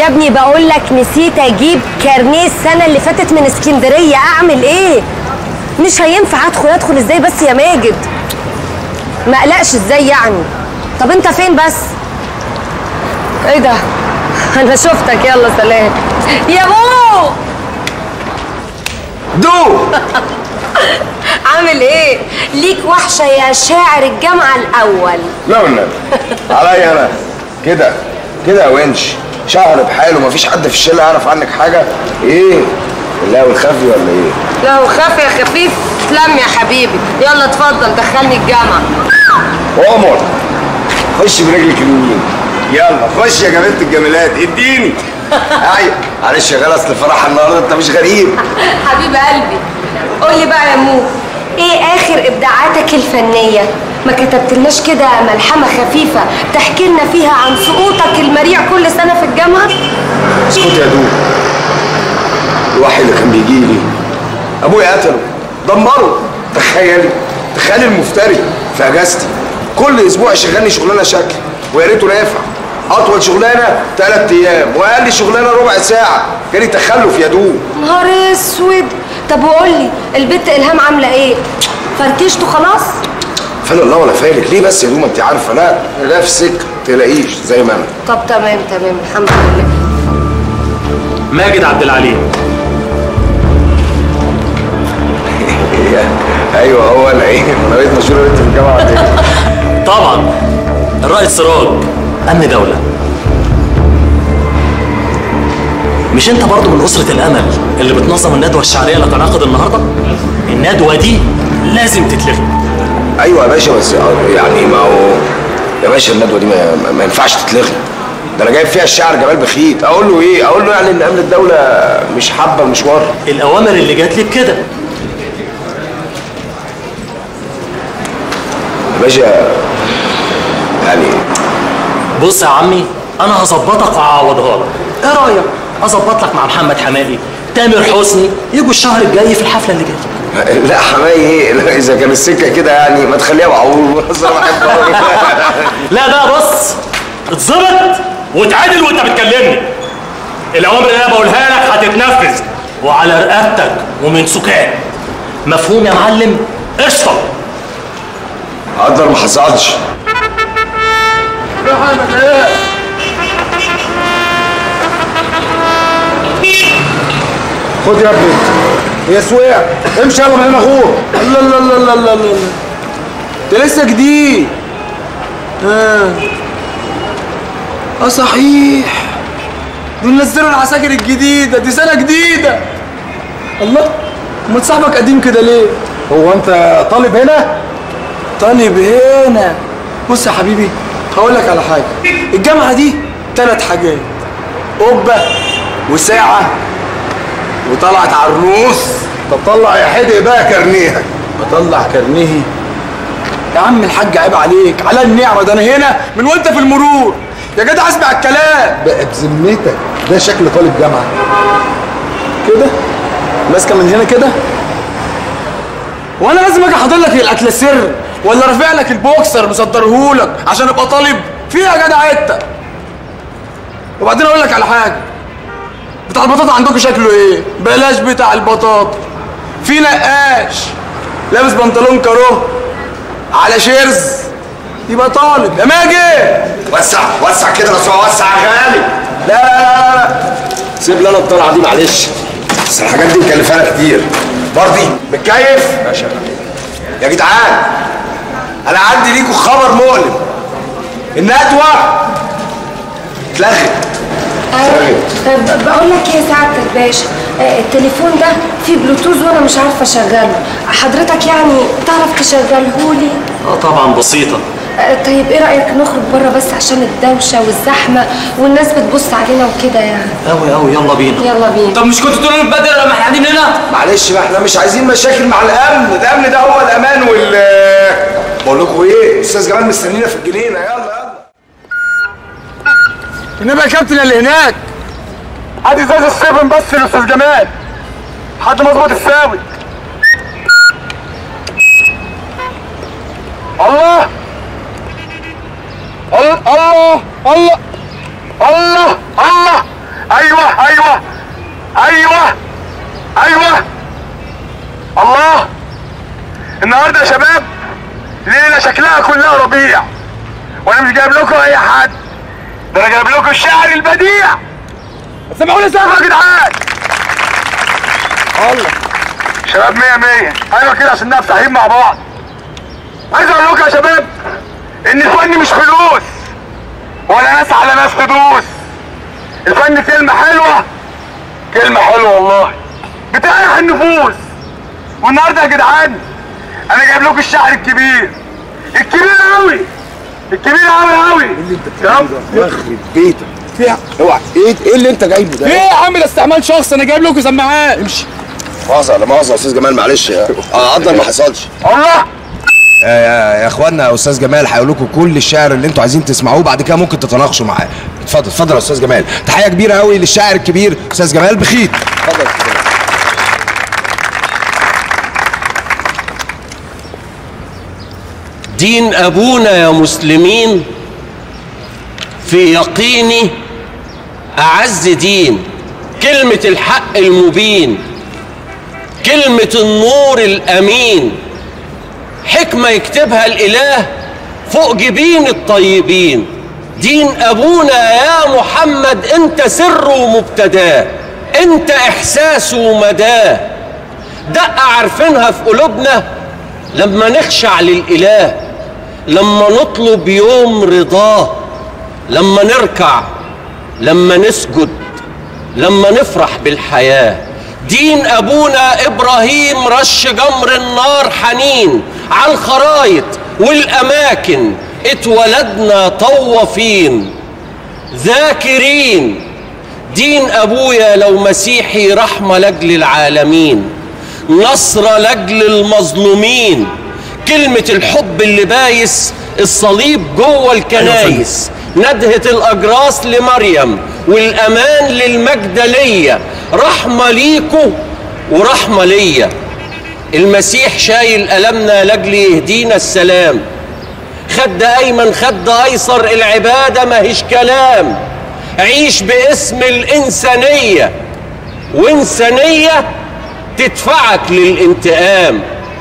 يا ابني بقول لك نسيت اجيب كارنيه السنه اللي فاتت من اسكندريه اعمل ايه مش هينفع ادخل ادخل ازاي بس يا ماجد ما اقلقش ازاي يعني طب انت فين بس ايه ده انا شفتك يلا سلام يا بو دو عامل ايه ليك وحشه يا شاعر الجامعه الاول لا والنبي عليا انا كده كده يا ونش شهر بحاله مفيش حد في الشله يعرف عنك حاجه ايه لا والخفي ولا ايه لو خاف يا خفيف تلم يا حبيبي يلا اتفضل دخلني الجامعه عمر خش برجلك اليمين يلا خش يا جماعه الجميلات اديني ايوه معلش يا غلا اصل فرح النهارده انت مش غريب حبيب قلبي قول لي بقى يا مو ايه اخر ابداعاتك الفنيه ما كتبتلناش كده ملحمه خفيفه تحكي لنا فيها عن سقوطك المريع كل سنه في الجامعه اسكت يا دوب الواحد اللي كان بيجي لي ابويا قتله دمره تخيلي تخيلي المفتري في اجازتي كل اسبوع يشغلني شغلانه شكل ويا ريته نافع اطول شغلانه ثلاث ايام واقل شغلانه ربع ساعه جالي تخلف يا دوب نهار اسود طب وقول لي البت الهام عامله ايه فركشته خلاص فلا الله ولا فالك ليه بس يا دوب ما انت عارفه لا لا في سكه تلاقيش زي ما انا طب تمام تمام الحمد لله ماجد عبد العليم ايوه هو انا ايه انا بقيت مشهور بنت في الجامعه ولا ايه طبعا الرائد سراج امن دوله مش انت برضو من اسره الامل اللي بتنظم الندوه الشعريه اللي هتنعقد النهارده الندوه دي لازم تتلغي ايوه يا باشا بس يعني ما هو يا باشا الندوه دي ما, ما- ما ينفعش تتلغي ده انا جايب فيها الشاعر جمال بخيت اقول له ايه اقول له يعني ان امن الدوله مش حابه المشوار الاوامر اللي جات لي بكده يا باشا يعني بص يا عمي انا هظبطك وهعوضها لك ايه رايك اظبط لك مع محمد حمادي تامر حسني يجوا الشهر الجاي في الحفله اللي جايه لا حماي ايه لا اذا كان السكه كده يعني ما تخليها معقول بس انا بحب أوي. لا بقى بص اتظبط وتعادل وانت بتكلمني الاوامر اللي انا بقولها لك هتتنفذ وعلى رقبتك ومن سكان مفهوم يا معلم قشطه اقدر ما حصلش خد يا ابني يا سويع امشي يلا من هنا غور لا لا لا لا لا لا ده لسه جديد اه اه صحيح دول نزلوا العساكر الجديده دي سنه جديده الله امال صاحبك قديم كده ليه هو انت طالب هنا طالب هنا بص يا حبيبي هقول لك على حاجه الجامعه دي ثلاث حاجات قبه وساعه وطلعت عروس طب طلع يا حدق بقى كارنيهك بطلع كارنيهي يا عم الحاج عيب عليك على النعمه ده انا هنا من وانت في المرور يا جدع اسمع الكلام بقى بذمتك ده شكل طالب جامعه كده ماسكه من هنا كده وانا لازم اجي احضر لك الاكل سر ولا رافع لك البوكسر مصدرهولك عشان ابقى طالب فيه يا جدع انت وبعدين اقول لك على حاجه بتاع البطاطا عندكم شكله ايه بلاش بتاع البطاطا في نقاش لابس بنطلون كارو على شيرز يبقى طالب يا ماجد وسع وسع كده بس هو وسع يا غالي لا لا لا لا سيب لي انا الطلعه دي معلش بس الحاجات دي مكلفانا كتير برضي متكيف ماشي يا جدعان انا عندي ليكوا خبر مؤلم الندوه اتلغت ب- بقول لك ايه سعادتك باشا آه، التليفون ده فيه بلوتوث وانا مش عارفه اشغله حضرتك يعني تعرف تشغله لي اه طبعا بسيطه آه، طيب ايه رايك نخرج بره بس عشان الدوشه والزحمه والناس بتبص علينا وكده يعني قوي قوي يلا بينا يلا بينا طب مش كنت تقولوا من بدري لما احنا قاعدين هنا معلش بقى احنا مش عايزين مشاكل مع الامن الامن ده هو الامان وال بقول لكم ايه استاذ جمال مستنينا في الجنينه يلا يلا انما يا كابتن اللي هناك هات ازاز السيفن بس لاستاذ جمال حد مظبوط الساوي الله الله الله الله الله الله النهارده يا شباب ليله شكلها كلها ربيع وانا مش جايب لكم اي حد ده انا جايب لكم الشعر البديع سمعوني سقف يا جدعان الله شباب مية مية ايوه كده عشان نبقى صحيين مع بعض عايز اقول لكم يا شباب ان الفن مش فلوس ولا ناس على ناس تدوس الفن كلمة حلوة كلمة حلوة والله بتريح النفوس والنهارده يا جدعان انا جايب لكم الشعر الكبير الكبير قوي الكبير قوي قوي اللي انت بتعمله ده يخرب بيتك فيها اوعى ايه ايه اللي انت جايبه ده ايه يا عم ده استعمال شخص انا جايب لكم سماعات امشي مؤاخذة لا مؤاخذة يا استاذ جمال معلش اه قدر ما حصلش الله يا, يا, يا اخوانا يا استاذ جمال هيقول لكم كل الشعر اللي انتوا عايزين تسمعوه بعد كده ممكن تتناقشوا معاه اتفضل اتفضل يا استاذ جمال تحيه كبيره قوي للشاعر الكبير استاذ جمال بخيت اتفضل يا أستاذ جمال. دين ابونا يا مسلمين في يقيني اعز دين كلمه الحق المبين كلمه النور الامين حكمه يكتبها الاله فوق جبين الطيبين دين ابونا يا محمد انت سر مبتداه انت احساس مداه دقه عارفينها في قلوبنا لما نخشع للاله لما نطلب يوم رضاه لما نركع لما نسجد لما نفرح بالحياه دين ابونا ابراهيم رش جمر النار حنين على الخرايط والاماكن اتولدنا طوافين ذاكرين دين ابويا لو مسيحي رحمه لاجل العالمين نصر لاجل المظلومين كلمة الحب اللي بايس الصليب جوه الكنايس ندهة الأجراس لمريم والأمان للمجدلية رحمة ليكو ورحمة ليا المسيح شايل ألمنا لأجل يهدينا السلام خد أيمن خد أيسر العبادة ماهيش كلام عيش باسم الإنسانية وإنسانية تدفعك للانتقام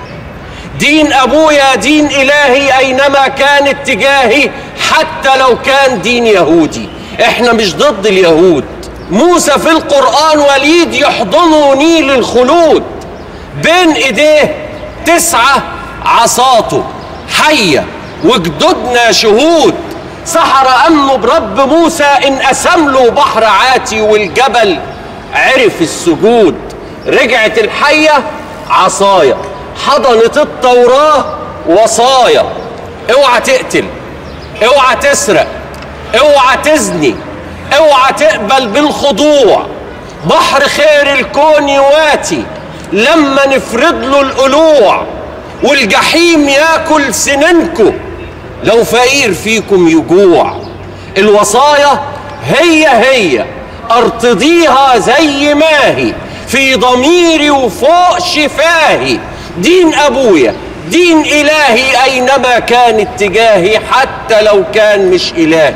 دين ابويا دين الهي اينما كان اتجاهي حتى لو كان دين يهودي احنا مش ضد اليهود موسى في القران وليد يحضنه نيل الخلود بين ايديه تسعه عصاته حيه وجدودنا شهود سحر امنه برب موسى ان قسم له بحر عاتي والجبل عرف السجود رجعت الحيه عصايه حضنت التوراة وصايا اوعى تقتل اوعى تسرق اوعى تزني اوعى تقبل بالخضوع بحر خير الكون يواتي لما نفرض له القلوع والجحيم ياكل سننكم لو فقير فيكم يجوع الوصايا هي هي ارتضيها زي ما هي في ضميري وفوق شفاهي دين ابويا دين الهي اينما كان اتجاهي حتى لو كان مش الهي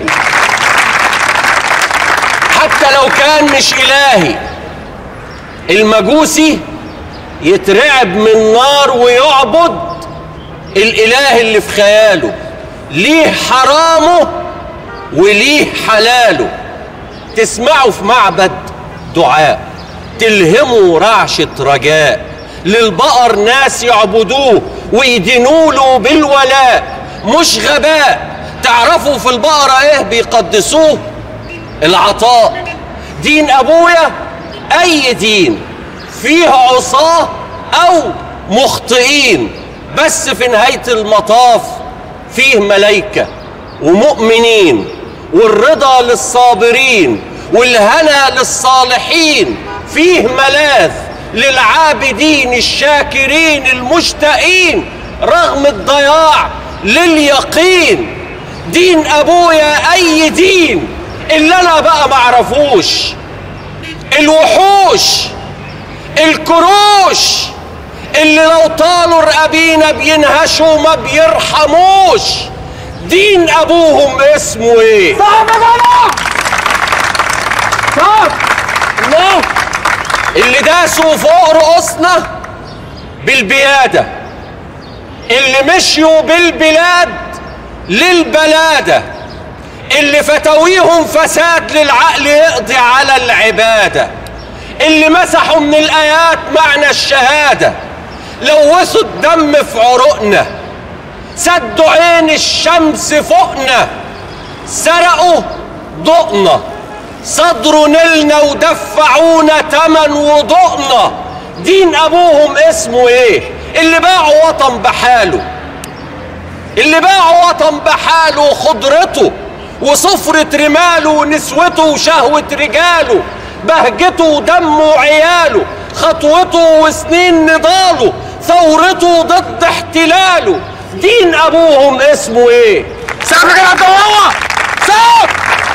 حتى لو كان مش الهي المجوسي يترعب من نار ويعبد الاله اللي في خياله ليه حرامه وليه حلاله تسمعوا في معبد دعاء تلهموا رعشة رجاء للبقر ناس يعبدوه ويدينوا له بالولاء مش غباء تعرفوا في البقرة ايه بيقدسوه العطاء دين ابويا اي دين فيه عصاة او مخطئين بس في نهاية المطاف فيه ملايكة ومؤمنين والرضا للصابرين والهنا للصالحين فيه ملاذ للعابدين الشاكرين المشتاقين رغم الضياع لليقين دين ابويا اي دين اللي انا بقى معرفوش الوحوش الكروش اللي لو طالوا رقابينا بينهشوا ما بيرحموش دين ابوهم اسمه ايه صعب يا جدع صعب الله اللي داسوا فوق رؤوسنا بالبيادة اللي مشيوا بالبلاد للبلادة اللي فتاويهم فساد للعقل يقضي على العبادة اللي مسحوا من الآيات معنى الشهادة لوثوا الدم في عروقنا سدوا عين الشمس فوقنا سرقوا ضوءنا صدروا نيلنا ودفعونا تمن وضوءنا دين ابوهم اسمه ايه اللي باعوا وطن بحاله اللي باعوا وطن بحاله خضرته وصفرة رماله ونسوته وشهوة رجاله بهجته ودمه وعياله خطوته وسنين نضاله ثورته ضد احتلاله دين ابوهم اسمه ايه سقف كده انت وهو سقف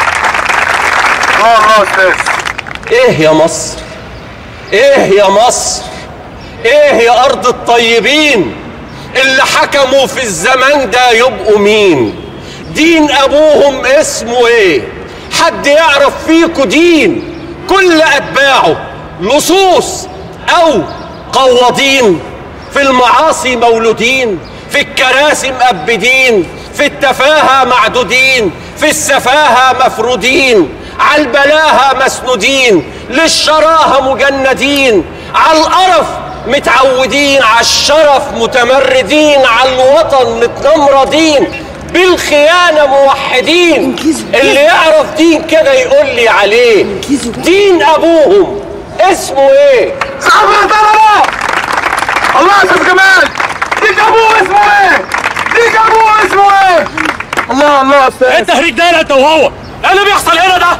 اه اه استاذ ايه يا مصر ايه يا مصر ايه يا ارض الطيبين اللي حكموا في الزمان ده يبقوا مين دين ابوهم اسمه ايه حد يعرف فيكوا دين كل اتباعه لصوص او قواضين في المعاصي مولودين في الكراسي مأبدين في التفاهة معدودين في السفاهة مفرودين على البلاهة مسنودين للشراهة مجندين على القرف متعودين على الشرف متمردين على الوطن متنمردين بالخيانة موحدين اللي يعرف دين كده يقول لي عليه دين أبوهم اسمه ايه؟ سقف انت بابا الله يا استاذ جمال ديك ابوه اسمه ايه ديك ابوه اسمه ايه الله الله يا استاذ انت رجاله انت وهو ايه اللي بيحصل هنا ده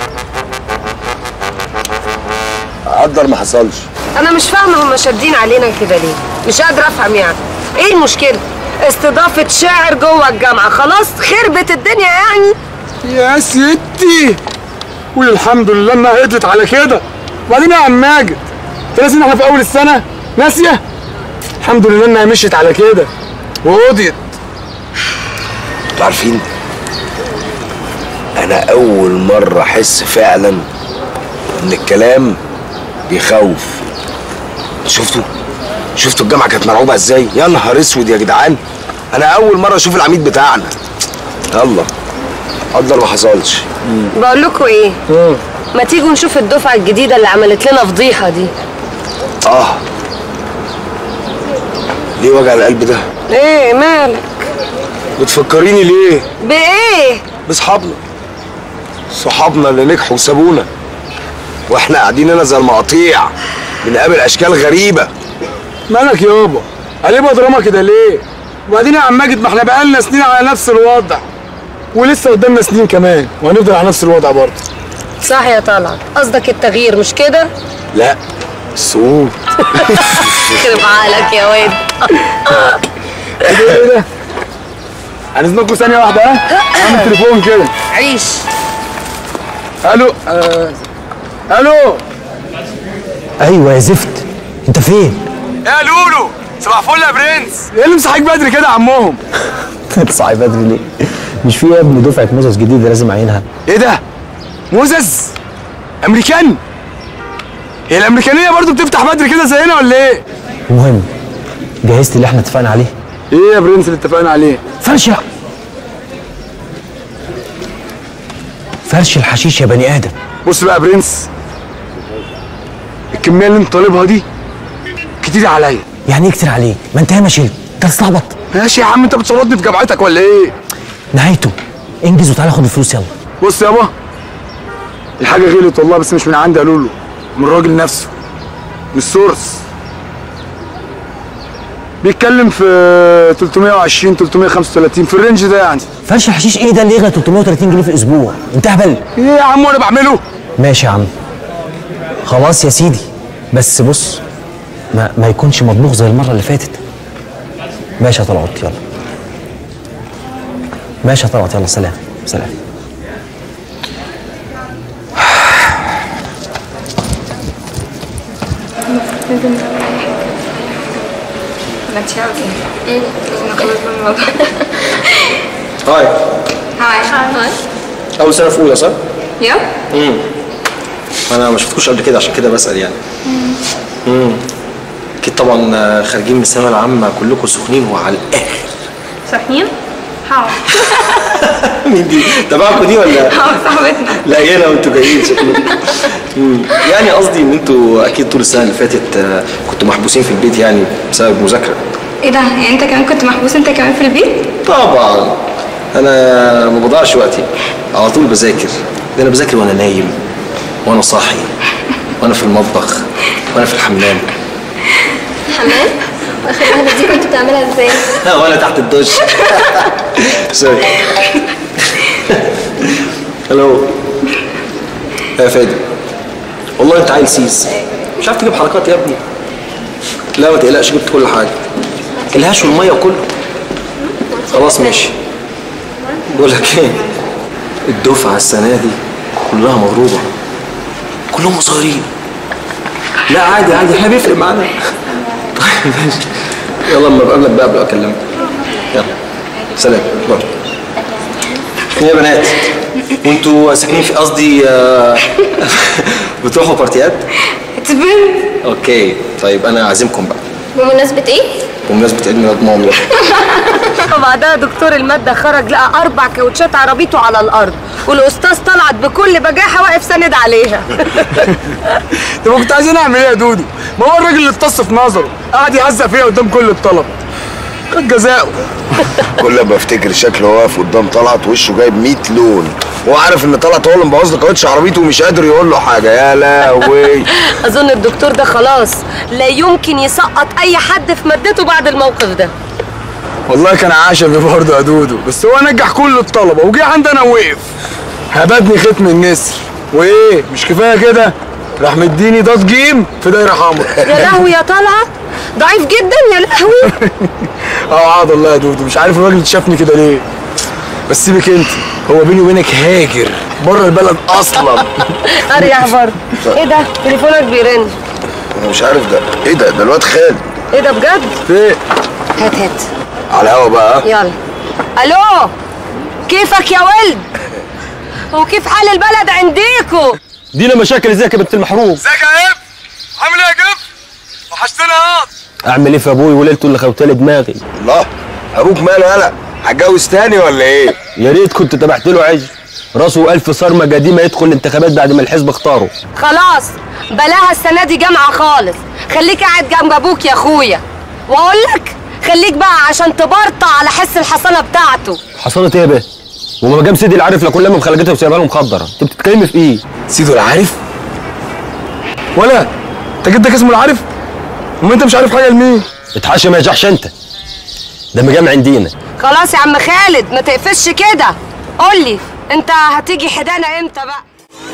قدر ما حصلش انا مش فاهمه هم شادين علينا كده ليه مش قادره افهم يعني ايه المشكله استضافه شاعر جوه الجامعه خلاص خربت الدنيا يعني يا ستي قول الحمد لله انها قدرت على كده وبعدين يا عم ماجد انت ناسي ان احنا في اول السنه ناسيه الحمد لله انها مشيت على كده وقضيت انتوا عارفين انا اول مره احس فعلا ان الكلام بيخوف شفتوا شفتوا الجامعه كانت مرعوبه ازاي يا نهار اسود يا جدعان انا اول مره اشوف العميد بتاعنا يلا قدر ما حصلش بقول لكم ايه ما تيجوا نشوف الدفعه الجديده اللي عملت لنا فضيحه دي اه ليه وجع القلب ده ايه مالك بتفكريني ليه بايه باصحابنا صحابنا اللي نجحوا وسابونا واحنا قاعدين هنا زي المقاطيع بنقابل اشكال غريبه مالك يابا هنبقى دراما كده ليه وبعدين يا عم ماجد ما احنا بقالنا سنين على نفس الوضع ولسه قدامنا سنين كمان وهنفضل على نفس الوضع برضه صح يا طلعت قصدك التغيير مش كده لا السقوط يخرب عقلك يا واد ايه ده ايه ده هنزنقكم ثانيه واحده ها اعمل تليفون كده عيش الو آه. الو ايوه يا زفت انت فين يا لولو صباح الفل يا برنس ايه اللي مصحيك بدري كده يا عمهم صاحي بدري ليه مش في يا ابني دفعه موزس جديده لازم اعينها ايه ده موزز امريكان هي الامريكانيه برضو بتفتح بدري كده زينا ولا ايه المهم جهزت اللي احنا اتفقنا عليه ايه يا برنس اللي اتفقنا عليه فرش فرش الحشيش يا بني ادم بص بقى يا برنس الكميه اللي انت طالبها دي كتير عليا يعني ايه كتير عليك ما انت ياما شلت انت هتستعبط ماشي يا عم انت بتصورني في جامعتك ولا ايه نهايته انجز وتعالى خد الفلوس يلا بص يابا الحاجه غلط والله بس مش من عندي قالوا له من الراجل نفسه من السورس بيتكلم في 320 335 في الرينج ده يعني فرش الحشيش ايه ده اللي يغلى 330 جنيه في الاسبوع انت هبل ايه يا عم وانا بعمله ماشي يا عم خلاص يا سيدي بس بص ما, ما يكونش مطبوخ زي المره اللي فاتت ماشي يا طلعت يلا ماشي يا طلعت يلا سلام سلام هاي هاي هاي اول سنه في اولى صح يا انا ما شفتكوش قبل كده عشان كده بسال يعني امم اكيد طبعا آه، خارجين من الثانويه العامه كلكم سخنين وعلى الاخر صحيين؟ حاضر مين دي تبعكم دي ولا حاضر صاحبتنا لا هنا وانتوا جايين شكلكم مم. يعني قصدي ان انتوا اكيد طول السنه اللي فاتت آه، كنتوا محبوسين في البيت يعني بسبب مذاكره ايه ده؟ يعني انت كمان كنت محبوس انت كمان في البيت؟ طبعا انا ما بضيعش وقتي على طول بذاكر ده انا بذاكر وانا نايم وانا صاحي وانا في المطبخ وانا في الحمام حمام واخر واحدة دي كنت بتعملها ازاي؟ لا وانا تحت الدش سوري هلو يا فادي والله انت عيل سيس مش عارف تجيب حركات يا ابني لا ما تقلقش جبت كل حاجه الهاش والميه وكله خلاص ماشي بقول لك ايه الدفعه السنه دي كلها مضروبه كلهم قصيرين لا عادي عادي احنا بيفرق معانا طيب ماشي يلا اما بقابلك بقى ابقى اكلمك يلا سلام باي ايه يا بنات وانتوا ساكنين في قصدي آه، بتروحوا بارتيات تبن اوكي طيب انا عازمكم بقى بمناسبة ايه؟ بمناسبه عيد ميلاد مامي وبعدها دكتور المادة خرج لقى أربع كاوتشات عربيته على الأرض والأستاذ طلعت بكل بجاحة واقف ساند عليها طب كنت عايزين اعمل ايه يا دودو؟ ما هو الراجل اللي اتص في نظره قعد يهزق فيا قدام كل الطلبه خد جزاؤه كل ما افتكر شكله واقف قدام طلعت وشه جايب 100 لون هو عارف ان طلعت هو اللي مبوظ له كاوتش عربيته ومش قادر يقول له حاجه يا لهوي أظن الدكتور ده خلاص لا يمكن يسقط أي حد في مادته بعد الموقف ده والله كان عشمي برضه يا دودو بس هو نجح كل الطلبه وجه عندنا ووقف هبدني ختم النسر وايه مش كفايه كده راح مديني ضاد جيم في دايره حمراء يا لهوي يا طلعت ضعيف جدا يا لهوي اه عاد الله يا دودو مش عارف الراجل شافني كده ليه بس سيبك انت هو بيني وبينك هاجر بره البلد اصلا أريح برضه إيه ده تليفونك بيرن انا مش عارف ده ايه ده ده الواد خالد إيه ده بجد ايه هات هات على الهوا بقى يلا الو كيفك يا ولد وكيف حال البلد عنديكو دينا مشاكل ازيك يا بنت المحروم ازيك يا اف عامل ايه يا جف وحشتنا يا اعمل ايه في ابوي وليلته اللي خوتلي دماغي الله ابوك ماله يالا هتجوز تاني ولا ايه يا ريت كنت تبعت له عجل راسه ألف صرمة قديمة يدخل الانتخابات بعد ما الحزب اختاره خلاص بلاها السنة دي جامعة خالص خليك قاعد جنب أبوك يا أخويا وأقول لك خليك بقى عشان تبرطع على حس الحصانة بتاعته حصلت ايه يا بيه وما جام سيدي العارف لا كلها مخلجتها وسايبها له مخدره انت بتتكلمي في ايه سيدو العارف ولا انت جدك اسمه العارف وما انت مش عارف حاجه لمين اتحاشى ما يجحش انت ده مجامع عندينا خلاص يا عم خالد ما تقفش كده قول لي انت هتيجي حدانا امتى بقى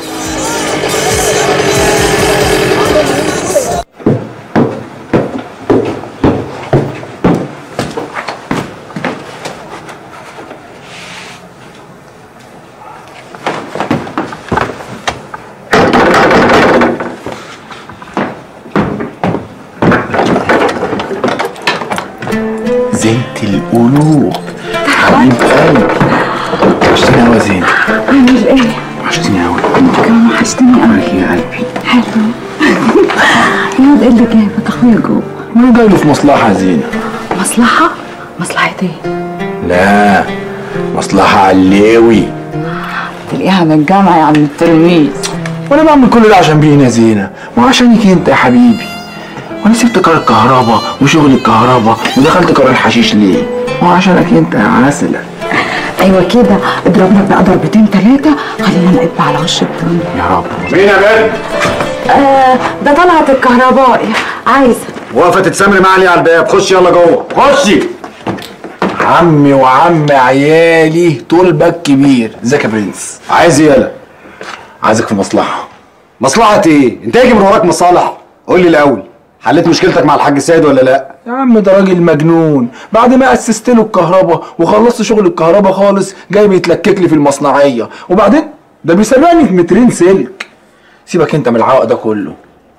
زينة القلوب حبيب قلبي وحشتني قوي يا زينة عامل ايه؟ وحشتني قوي انت كمان وحشتني قوي يا قلبي حلو ياض ايه اللي جايبك اخويا جوه؟ انا جاي له في مصلحة يا زينة مصلحة؟ مصلحة ايه؟ لا مصلحة علوي تلاقيها من الجامعة يا عم التلميذ وانا بعمل كل ده عشان مين يا زينة وعشانك انت يا حبيبي وانا سبت قرار الكهرباء وشغل الكهرباء ودخلت قرار الحشيش ليه وعشانك انت يا عسلة ايوه كده اضرب لك بقى ضربتين ثلاثة خلينا نقب على وش الدنيا يا رب مين يا بنت؟ آه ده طلعت الكهربائي عايزة وقفه تتسامري معايا ليه على الباب خش يلا جوه خشي عمي وعم عيالي طول باك كبير ازيك يا برنس عايز ايه يالا عايزك في مصلحة مصلحه ايه انت يجي من وراك مصالح قول لي الاول حليت مشكلتك مع الحاج سيد ولا لا يا عم ده راجل مجنون بعد ما اسست له الكهرباء وخلصت شغل الكهرباء خالص جاي بيتلكك لي في المصنعيه وبعدين ده بيسابقني في مترين سلك سيبك انت من العوق ده كله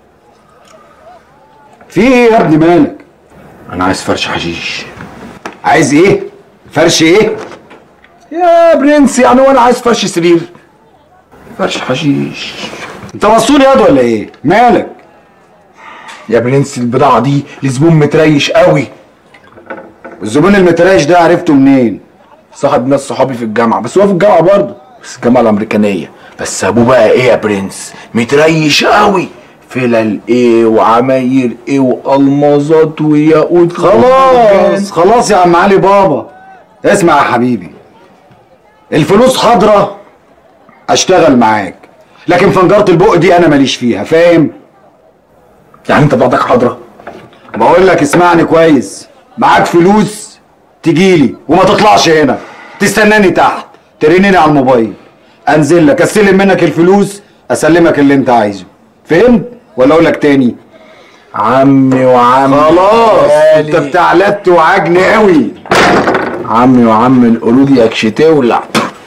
في ايه يا ابني مالك انا عايز فرش حشيش عايز ايه فرش ايه يا برنس يعني وانا عايز فرش سرير فرش حشيش انت مصون ياض ولا ايه مالك يا برنس البضاعه دي لزبون متريش قوي الزبون المتريش ده عرفته منين صاحب ناس صحابي في الجامعه بس هو في الجامعه برضه بس الجامعه الامريكانيه بس ابوه بقى ايه يا برنس متريش قوي فلل ايه وعماير ايه والمازات وياقوت خلاص خلاص يا عم علي بابا اسمع يا حبيبي الفلوس حاضرة اشتغل معاك لكن فنجرة البق دي انا ماليش فيها فاهم يعني انت بعدك حاضرة بقول لك اسمعني كويس معاك فلوس تجيلي وما تطلعش هنا تستناني تحت ترنني على الموبايل انزل لك استلم منك الفلوس اسلمك اللي انت عايزه فهمت ولا اقول لك تاني عمي وعمي خلاص انت بتاع لت وعجن قوي عمي وعم القرود يكش تولع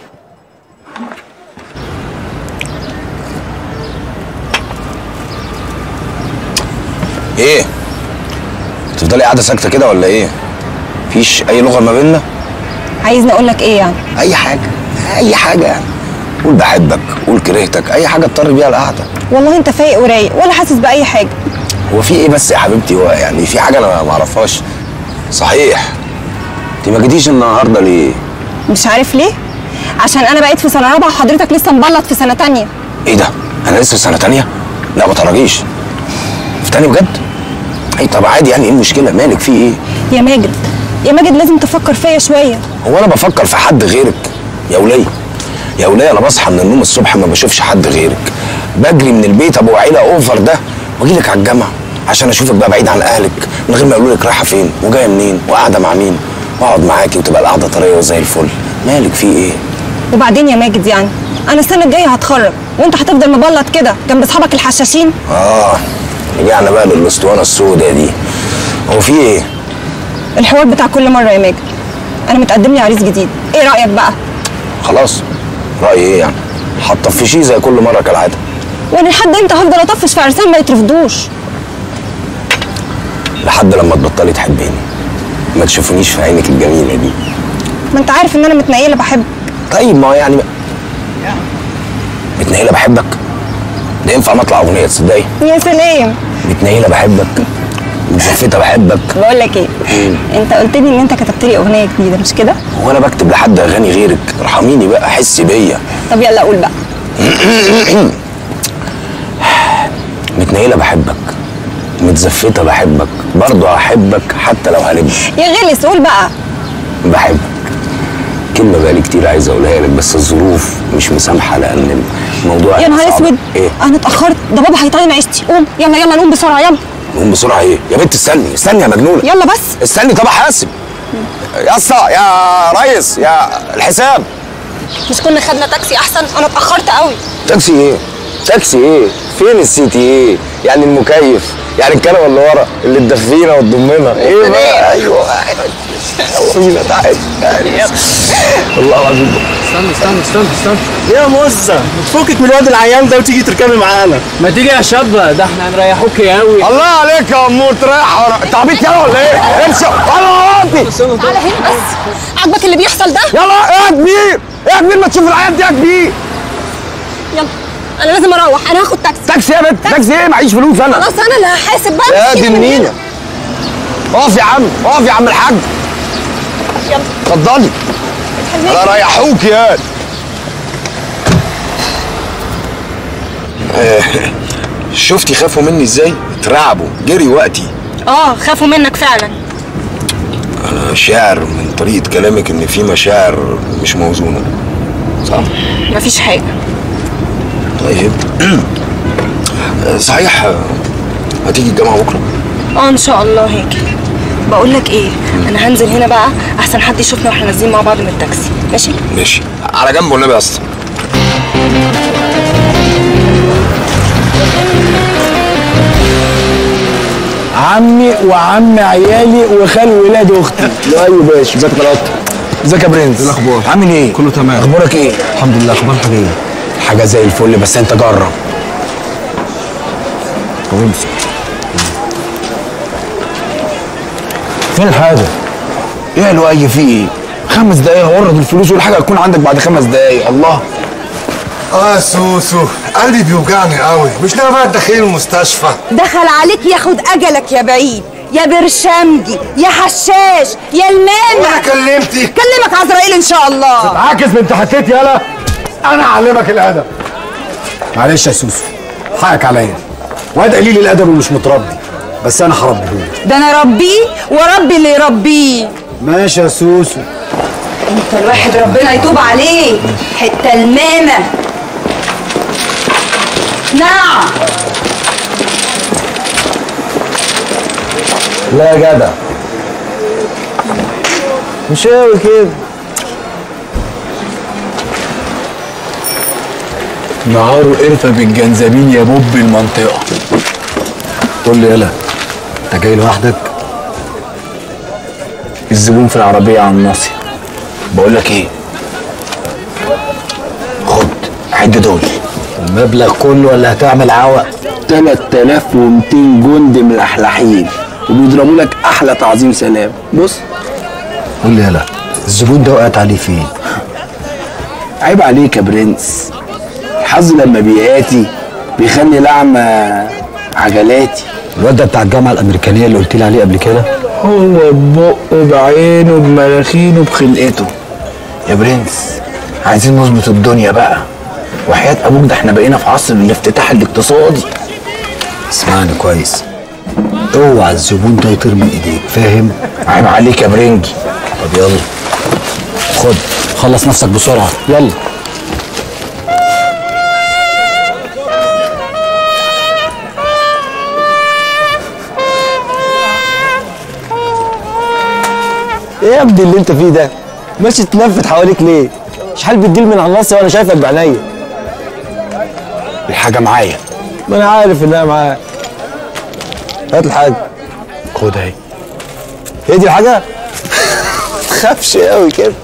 ايه تفضلي قاعده ساكته كده ولا ايه مفيش اي لغه ما بيننا عايزني اقول لك ايه يعني اي حاجه اي حاجه يعني قول بحبك قول كرهتك اي حاجه تضطر بيها القعده والله انت فايق ورايق ولا حاسس باي حاجه هو في ايه بس يا حبيبتي هو يعني في حاجه انا ما اعرفهاش صحيح انت ما جيتيش النهارده ليه مش عارف ليه عشان انا بقيت في سنه رابعه وحضرتك لسه مبلط في سنه تانية ايه ده انا لسه في سنه تانية لا ما تراجيش في تاني بجد اي طب عادي يعني ايه المشكله مالك في ايه يا ماجد يا ماجد لازم تفكر فيا شويه هو انا بفكر في حد غيرك يا وليه يا وليه انا بصحى من النوم الصبح ما بشوفش حد غيرك بجري من البيت ابو عيله اوفر ده واجي لك على الجامعه عشان اشوفك بقى بعيد عن اهلك من غير ما يقولوا لك رايحه فين وجايه منين وقاعده مع مين واقعد معاكي وتبقى القعده طريه وزي الفل مالك في ايه وبعدين يا ماجد يعني انا السنه الجايه هتخرج وانت هتفضل مبلط كده جنب اصحابك الحشاشين اه رجعنا بقى للاسطوانه السوداء دي هو في ايه الحوار بتاع كل مره يا ماجد انا متقدم لي عريس جديد ايه رايك بقى خلاص رايي ايه يعني هتطفشيه زي كل مره كالعاده وانا لحد امتى هفضل اطفش في عرسان ما يترفضوش لحد لما تبطلي تحبيني ما تشوفونيش في عينك الجميله دي ما انت عارف ان انا متنيله بحبك طيب ما هو يعني متنيله بحبك ده ينفع ما اطلع اغنيه تصدقي يا سلام متنيله بحبك مزفتة بحبك بقول لك ايه انت قلت لي ان انت كتبت لي اغنيه جديده مش كده هو انا بكتب لحد اغاني غيرك ارحميني بقى حسي بيا طب يلا قول بقى متنيله بحبك متزفتة بحبك برضه هحبك حتى لو هلب يا غلس قول بقى بحبك كلمة بقالي كتير عايز اقولها لك بس الظروف مش مسامحة لان الموضوع يا نهار صعب. اسود ايه انا اتاخرت ده بابا هيطين عيشتي قوم يلا يلا نقوم بسرعه يلا نقوم بسرعة ايه يا بنت استني استني يا مجنونة يلا بس استني طب حاسب يا اسطى يا ريس يا الحساب مش كنا خدنا تاكسي احسن انا اتاخرت قوي تاكسي ايه تاكسي ايه فين السيتي ايه يعني المكيف يعني الكنبه اللي ورا اللي تدفينا وتضمنا ايه بقى ايوه يلا بينا تعالى تعالى والله العظيم استنى استنى استنى استنى ايه يا موزة تفكك من الواد العيان ده وتيجي تركبي معانا ما تيجي يا شابة ده احنا هنريحوك قوي الله عليك يا امور تريح ورا انت عبيط يلا ولا ايه؟ امشي يلا وطي تعالى هنا بس عاجبك اللي بيحصل ده يلا ايه يا كبير؟ ايه يا كبير ما تشوف العيال دي يا كبير يلا انا لازم اروح انا هاخد تاكسي تاكسي يا بنت تاكسي ايه معيش فلوس انا خلاص انا اللي هحاسب بقى يا مش دي كده من النيلة هنا. اقف يا عم اقف يا عم الحاج يلا اتفضلي انا ريحوك يا شفتي خافوا مني ازاي؟ اترعبوا جري وقتي اه خافوا منك فعلا انا شاعر من طريقة كلامك ان في مشاعر مش موزونة صح؟ مفيش حاجه طيب صحيح هتيجي الجامعة بكرة؟ اه ان شاء الله هيك بقول لك ايه انا هنزل هنا بقى احسن حد يشوفنا واحنا نازلين مع بعض من التاكسي ماشي ماشي على جنب والنبي يا اسطى عمي وعم عيالي وخال ولاد اختي ايوه باشا ازيك يا قطة ازيك يا برنس ايه الاخبار؟ عامل ايه كله تمام اخبارك ايه الحمد لله اخبارك ايه؟ حاجة زي الفل بس انت جرب طب امسك فين الحاجه ايه يا لؤي في ايه؟ خمس دقايق هورد الفلوس والحاجه هتكون عندك بعد خمس دقايق الله اه سوسو قلبي بيوجعني قوي مش ناوي بقى تدخلني المستشفى دخل عليك ياخد اجلك يا بعيد يا برشامجي يا حشاش يا المانع وانا كلمتك كلمك عزرائيل ان شاء الله عاكس بنت حتتي يالا انا اعلمك الادب معلش يا سوسو حقك عليا واد قليل الادب ومش متربي بس انا هربيه ده انا ربيه وربي اللي يربيه ماشي يا سوسو انت الواحد ربنا يتوب عليه حته المامه نعم لا يا جدع مش قوي كده نهاره قرفه بالجنزبيل يا بوب المنطقه قول لي يالا انت جاي لوحدك الزبون في العربيه على الناصيه بقول لك ايه خد عد دول المبلغ كله ولا هتعمل عوق 3200 جندي من الاحلاحين وبيضربوا لك احلى تعظيم سلام بص قول لي يالا الزبون ده وقعت عليه فين عيب عليك يا برنس الحظ لما بياتي بيخلي لعمة عجلاتي الواد ده بتاع الجامعه الامريكانيه اللي قلت لي عليه قبل كده هو ببقه بعينه بمراخينه بخلقته يا برنس عايزين نظبط الدنيا بقى وحياة ابوك ده احنا بقينا في عصر الافتتاح الاقتصادي اسمعني كويس اوعى الزبون ده يطير من ايديك فاهم عيب عليك يا برنجي طب يلا خد خلص نفسك بسرعه يلا ايه يا ابني اللي انت فيه ده ماشي تلفت حواليك ليه شحال بتجيل من على النص وانا شايفك بعينيا الحاجه معايا ما انا عارف انها معاك هات الحاجه خد اهي هي دي الحاجه تخافش قوي كده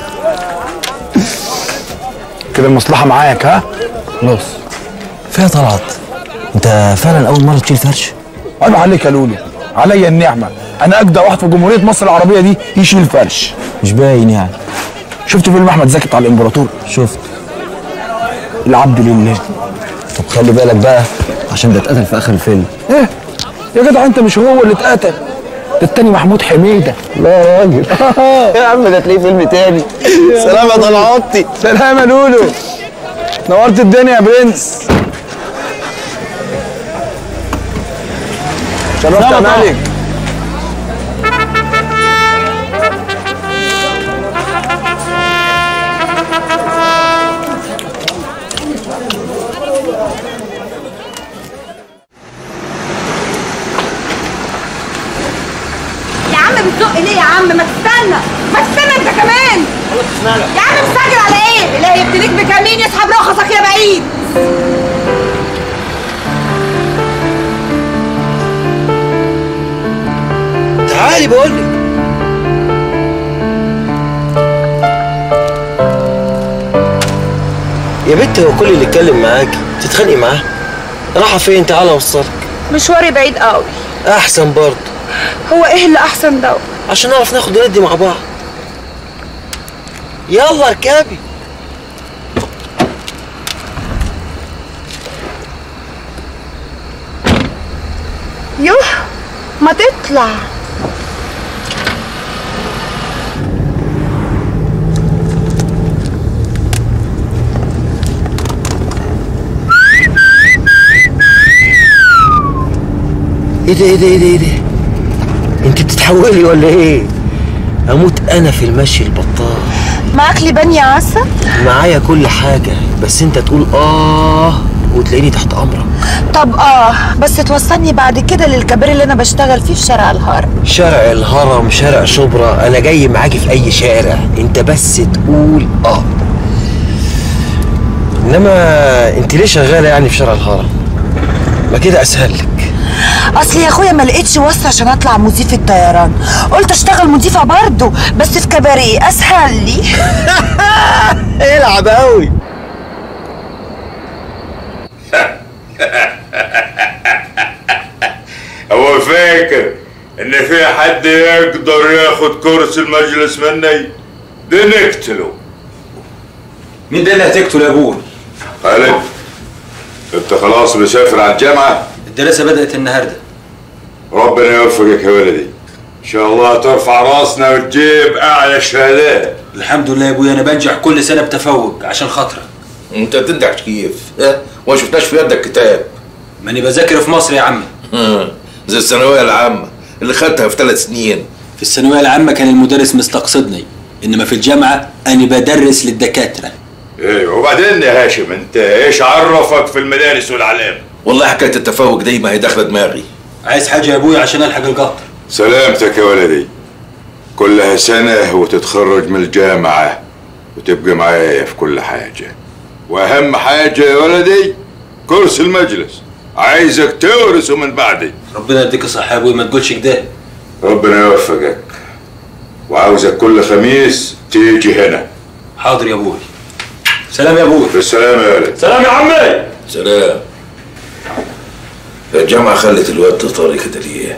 كده المصلحه معاك ها خلاص فيها طلعت انت فعلا اول مره تشيل فرش عيب عليك يا لولو عليا النعمه انا اجدع واحد في جمهوريه مصر العربيه دي يشيل فرش مش باين يعني شفت فيلم احمد زكي بتاع الامبراطور شفت العبد لله طب خلي بالك بقى عشان ده اتقتل في اخر الفيلم ايه يا جدع انت مش هو اللي اتقتل ده التاني محمود حميده لا يا راجل يا عم ده تلاقيه فيلم تاني سلام يا طلعاتي سلام يا لولو نورت الدنيا يا برنس شرفت يا مالك يا عم بتزق ليه يا عم ما تستنى ما تستنى انت كمان يا عم مستعجل على ايه اللي هيبتليك بكمين يسحب رخصك يا بعيد تعالي بقول لك يا بنت هو كل اللي اتكلم معاكي تتخانقي معاه رايحه فين تعالى اوصلك مشواري بعيد قوي احسن برضه هو ايه اللي احسن ده عشان نعرف ناخد وندي مع بعض يلا اركبي يوه ما تطلع ايه ده ايه ده ايه ده ايه ده انت بتتحولي ولا ايه اموت انا في المشي البطال معاك لبان يا عسل معايا كل حاجه بس انت تقول اه وتلاقيني تحت امرك طب اه بس توصلني بعد كده للكباري اللي انا بشتغل فيه في شارع الهرم شارع الهرم شارع شبرا انا جاي معاكي في اي شارع انت بس تقول اه انما انت ليه شغاله يعني في شارع الهرم ما كده اسهل لك اصل يا اخويا ما لقيتش واسطه عشان اطلع مضيف الطيران قلت اشتغل مضيفه برضه بس في كباريه اسهل لي العب قوي هو فاكر ان في حد يقدر ياخد كرسي المجلس مني ده نقتله مين ده اللي هتقتل يا ابوي؟ خالد انت خلاص مسافر على الجامعة الدراسة بدأت النهاردة ربنا يوفقك يا ولدي ان شاء الله ترفع راسنا وتجيب اعلى شهادات الحمد لله يا ابويا انا بنجح كل سنة بتفوق عشان خاطرك انت بتنجح كيف؟ ها؟ وما شفناش في يدك كتاب ماني بذاكر في مصر يا عمي زي الثانوية العامة اللي خدتها في ثلاث سنين في الثانوية العامة كان المدرس مستقصدني انما في الجامعة انا بدرس للدكاترة ايوه وبعدين يا هاشم انت ايش عرفك في المدارس والعلام والله حكاية التفوق دي ما هي داخلة دماغي عايز حاجة يا ابويا عشان الحق القطر سلامتك يا ولدي كلها سنة وتتخرج من الجامعة وتبقى معايا في كل حاجة وأهم حاجة يا ولدي كرسي المجلس عايزك تورثه من بعدي ربنا يديك الصحة يا ابويا ما تقولش كده ربنا يوفقك وعاوزك كل خميس تيجي هنا حاضر يا ابوي سلام يا ابوي بالسلامة يا ولد سلام يا عمي سلام الجامعة خلت الواد طارق كده ليه؟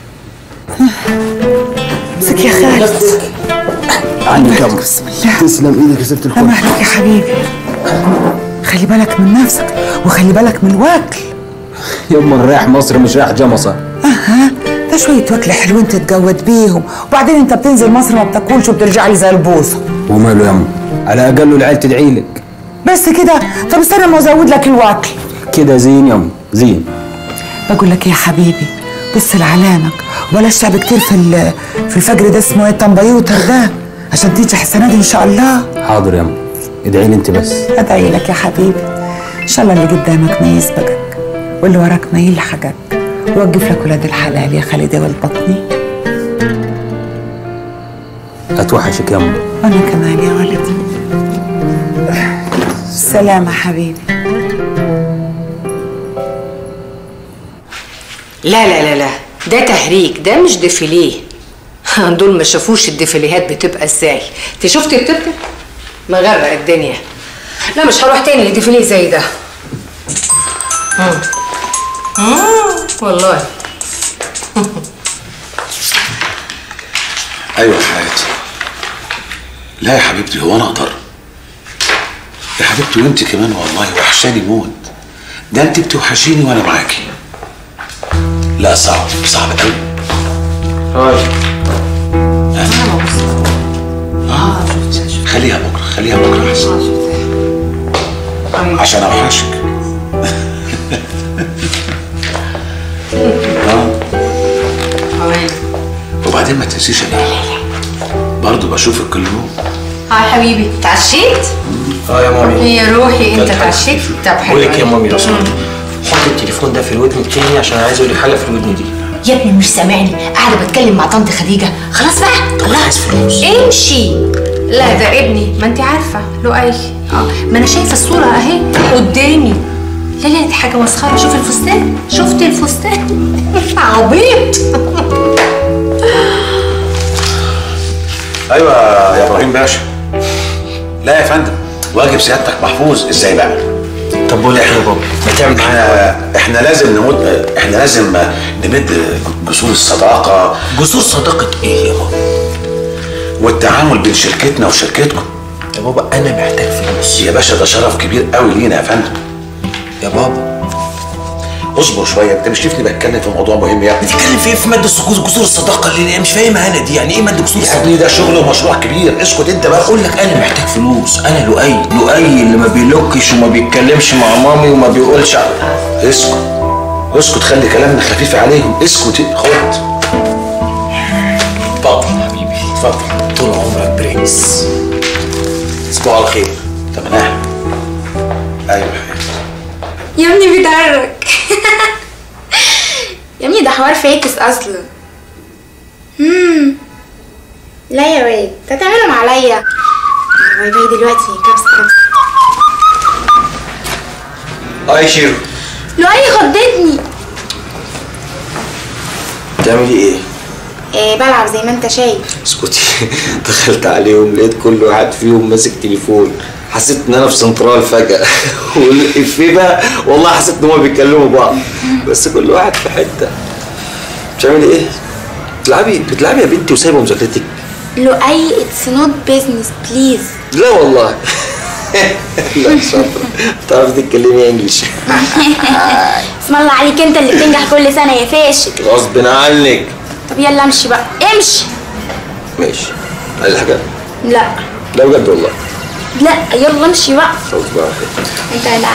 امسك يا خالد عني كم تسلم ايدك يا ست لا الكل مهلك يا حبيبي خلي بالك من نفسك وخلي بالك من الوكل يما رايح مصر مش رايح جمصة اها ده شوية وكل حلوين تتجود بيهم وبعدين انت بتنزل مصر ما بتاكلش وبترجع لي زي البوصة وماله يما على اقل العيال تدعي لك بس كده طب استنى ما ازود لك الوكل كده زين يما زين بقول لك إيه يا حبيبي بص لعلامك وبلاش تعب كتير في ال- في الفجر ده اسمه ايه التمبيوتر ده عشان تنجح السنه دي ان شاء الله حاضر يما ادعي لي انت بس ادعي لك يا حبيبي ان شاء الله اللي قدامك ما يسبقك واللي وراك ما يلحقك ووقف لك ولاد الحلال يا خالد يا ولد بطني اتوحشك يما وانا كمان يا ولدي سلام يا حبيبي لا لا لا لا ده تهريج ده مش ديفيليه دول ما شافوش الديفيليهات بتبقى ازاي انت شفتي بتبقى مغرق الدنيا لا مش هروح تاني لديفيليه زي ده مم. مم. والله ايوه يا حياتي لا يا حبيبتي هو انا اقدر يا حبيبتي وانت كمان والله وحشاني موت ده انت بتوحشيني وانا معاكي لا صعب صعب قوي اه خليها بكره خليها بكره احسن عشان اوحشك آه. وبعدين ما تنسيش انا برضه بشوفك كل يوم هاي حبيبي اتعشيت؟ اه يا مامي يا روحي انت كانت حاجة. اتعشيت؟ طب حلو بقول لك يا أوي. مامي لو سمحت مم. حط التليفون ده في الودن التاني عشان عايز اقول لك حاجه في الودن دي يا ابني مش سامعني قاعده بتكلم مع طنط خديجه خلاص بقى طب عايز فلوس امشي لا ده ابني ما انت عارفه لؤي اه ما انا شايفه الصوره اهي قدامي لا لا دي حاجه مسخره شوف الفستان شفت الفستان عبيط ايوه يا ابراهيم باشا لا يا فندم واجب سيادتك محفوظ ازاي بقى طب بقول لك يا بابا ما تعمل احنا احنا لازم نمد احنا لازم نمد جسور الصداقه جسور صداقه ايه يا بابا والتعامل بين شركتنا وشركتكم يا بابا انا محتاج فلوس يا باشا ده شرف كبير قوي لينا يا فندم يا بابا اصبر شويه انت مش شايفني بتكلم في موضوع مهم يا ابني بتتكلم في ايه في ماده جسور جسور الصداقه اللي أنا مش فاهمها انا دي يعني ايه ماده جسور يا الصداقه ابني ده شغل ومشروع كبير اسكت انت بقى بقول لك انا محتاج فلوس انا لؤي لؤي اللي ما بيلوكش وما بيتكلمش مع مامي وما بيقولش اسكت اسكت خلي كلامنا خفيف عليهم اسكت خد اتفضل حبيبي اتفضل طول عمرك برنس اسبوع على خير طب انا ايوه يا حبيبي يا ابني بيتعرك يا ابني ده حوار فاكس اصلا امم لا يا واد انت هتعملهم عليا باي باي دلوقتي كبسه كبسه اه يا شيرو لؤي خضتني بتعملي ايه؟ إيه بلعب زي ما انت شايف اسكتي دخلت عليهم لقيت كل واحد فيهم ماسك تليفون حسيت ان انا في سنترال فجأة والإفيه بقى والله حسيت ان هما بيتكلموا بعض بس كل واحد في حتة بتعملي ايه؟ بتلعبي بتلعبي يا بنتي وسايبه مذاكرتك لؤي اتس نوت بيزنس بليز لا والله لا شاطرة بتعرفي تتكلمي انجلش اسم الله عليك انت اللي بتنجح كل سنه يا فاشل غصب عنك طب يلا امشي بقى امشي ماشي عايز حاجة؟ لا لا بجد والله لا يلا امشي بقى غصب عنك انت لا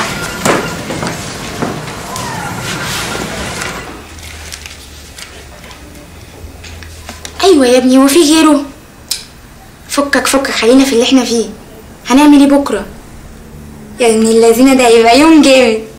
ايوه يا ابني هو في غيره فكك فكك خلينا في اللي احنا فيه هنعمل ايه بكره يا ابن الذين ده هيبقى يوم جامد